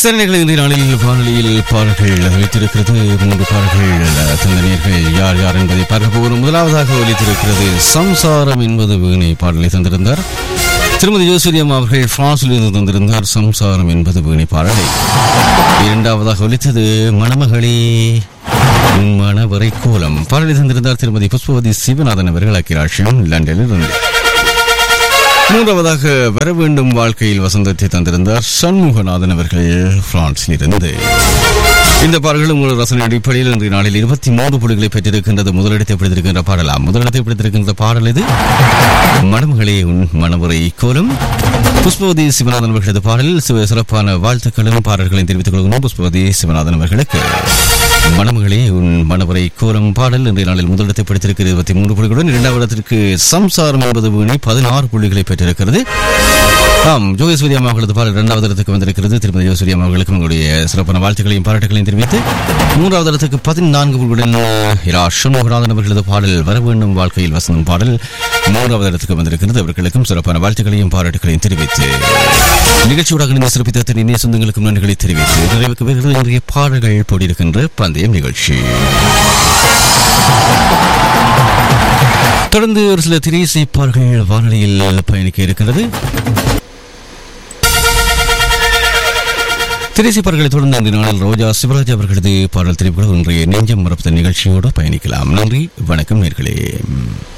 சரணிகள் இன்றைய நாளில் வானொலியில் பாடல்கள் வைத்திருக்கிறது மூன்று பாடல்கள் தந்தனியர்கள் யார் யார் என்பதை பார்க்க போகிறோம் முதலாவதாக ஒலித்திருக்கிறது சம்சாரம் என்பது வீணை பாடலை தந்திருந்தார் திருமதி ஜோசூரியம் அவர்கள் பிரான்சில் இருந்து தந்திருந்தார் சம்சாரம் என்பது வீணை பாடலை இரண்டாவதாக ஒலித்தது மணமகளே உன் மணவரை கோலம் பாடலை தந்திருந்தார் திருமதி புஷ்பவதி சிவநாதன் அவர்கள் அக்கிராட்சியம் லண்டனில் இருந்து மூன்றாவதாக வர வேண்டும் வாழ்க்கையில் வசந்தத்தை தந்திருந்தார் சண்முகநாதன் அவர்கள் பிரான்சில் இருந்து இந்த பாடல்கள் உங்கள் ரசனை அடிப்படையில் இன்றைய நாளில் இருபத்தி மூன்று புள்ளிகளை பெற்றிருக்கின்றது முதலிடத்தை பிடித்திருக்கின்ற பாடலாம் முதலிடத்தை பிடித்திருக்கின்ற பாடல் இது மணமகளே உன் மணமுறை கோலம் புஷ்பவதி சிவநாதன் அவர்களது பாடலில் சிவ- சிறப்பான வாழ்த்துக்களும் பாடல்களையும் தெரிவித்துக் கொள்கிறோம் புஷ்பவதி சிவநாதன் அவர்களுக்கு மணமகளே உன் மணவரை கோலம் பாடல் இன்றைய நாளில் முதலிடத்தை பிடித்திருக்கிறது இருபத்தி மூன்று புள்ளிகளுடன் இரண்டாவது இடத்திற்கு சம்சாரம் என்பது வீணை பதினாறு புள்ளிகளை பெற்றிருக்கிறது ஆம் ஜோகேஸ்வரி அம்மா அவர்களது பாடல் இரண்டாவது இடத்துக்கு வந்திருக்கிறது திருமதி ஜோகேஸ்வரி அம்மா அவர்களுக்கு உங்களுடைய சிறப்பான வாழ்த்துக்களையும் பாராட்டுகளையும் தெரிவித்து மூன்றாவது இடத்துக்கு பதினான்கு புள்ளிகளுடன் இரா சண்முகநாதன் அவர்களது பாடல் வர வேண்டும் வாழ்க்கையில் வசந்தம் பாடல் மூன்றாவது இடத்துக்கு வந்திருக்கிறது அவர்களுக்கும் சிறப்பான வாழ்த்துக்களையும் பாராட்டுகளையும் தெரிவித்து நிகழ்ச்சியோட இணைந்து சிறப்பித்த அத்தனை இணைய சொந்தங்களுக்கும் நன்றிகளை தெரிவித்து நிறைவுக்கு வருகிறது இன்றைய பாடல்கள் போடியிருக்கின்ற பந்தயம் நிகழ்ச்சி தொடர்ந்து ஒரு சில திரைசை பாடல்கள் வானொலியில் பயணிக்க இருக்கிறது திரைசை பாடல்களை தொடர்ந்து இந்த நாளில் ரோஜா சிவராஜ் அவர்களது பாடல் தெரிவுகள் இன்றைய நெஞ்சம் மரப்பத்த நிகழ்ச்சியோடு பயணிக்கலாம் நன்றி வணக்கம் நேர்களே